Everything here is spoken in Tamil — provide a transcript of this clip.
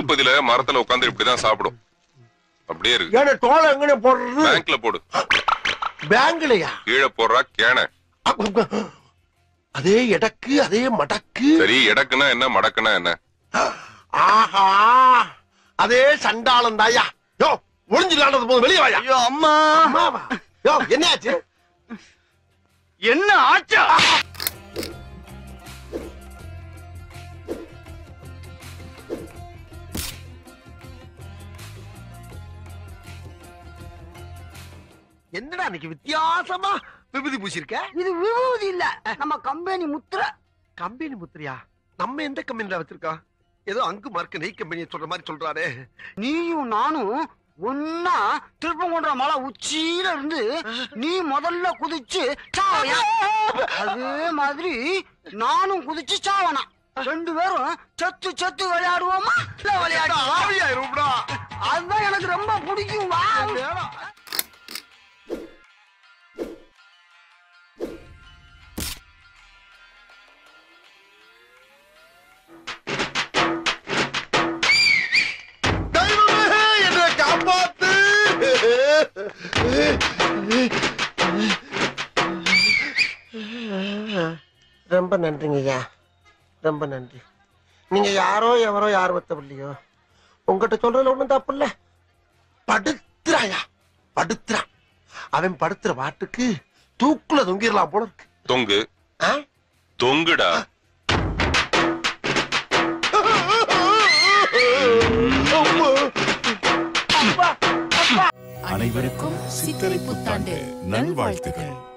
திருப்பதியில மரத்துல உட்கார்ந்து இப்படிதான் சாப்பிடும் அப்படியே இருக்கு ஏன்னா தோலை எங்கன்னு போடுறது பேங்க்ல போடு பேங்க்லயா கீழே போடுறா கேன அதே எடக்கு அதே மடக்கு சரி எடக்குனா என்ன மடக்குனா என்ன ஆஹா அதே சண்டாளம் தாயா யோ ஒளிஞ்சிடலான்றது போதும் வெளியே வாயா ஐயோ அம்மா அம்மாவா யோ என்னாச்சு என்ன ஆச்சா என்னடா இன்னைக்கு வித்தியாசமா விபூதி பூசிருக்க இது விபூதி இல்ல நம்ம கம்பெனி முத்திரை கம்பெனி முத்திரையா நம்ம எந்த கம்பெனில வச்சிருக்கோம் ஏதோ அங்கு மார்க்க நெய் கம்பெனி சொல்ற மாதிரி சொல்றாரே நீயும் நானும் ஒன்னா திருப்பங்குன்ற மலை உச்சியில இருந்து நீ முதல்ல குதிச்சு சாவையா அதே மாதிரி நானும் குதிச்சு சாவனா ரெண்டு பேரும் செத்து செத்து விளையாடுவோமா இல்ல விளையாடு ஆவியாயிரும்டா அதுதான் எனக்கு ரொம்ப பிடிக்கும் வா தெய்வமே என்னை காப்பாத்து ரொம்ப நன்றிங்க ஐயா ரொம்ப நன்றி நீங்க யாரோ எவரோ யார் வத்தவில்லையோ உங்ககிட்ட சொல்றதுல ஒண்ணும் தப்பு இல்ல படுத்துறாயா படுத்துறா அவன் படுத்துற பாட்டுக்கு தூக்குல தொங்கிடலாம் போல இருக்கு தொங்கு ஆ? தொங்குடா அனைவருக்கும் சித்திரை புத்தாண்டு நல்வாழ்த்துகள்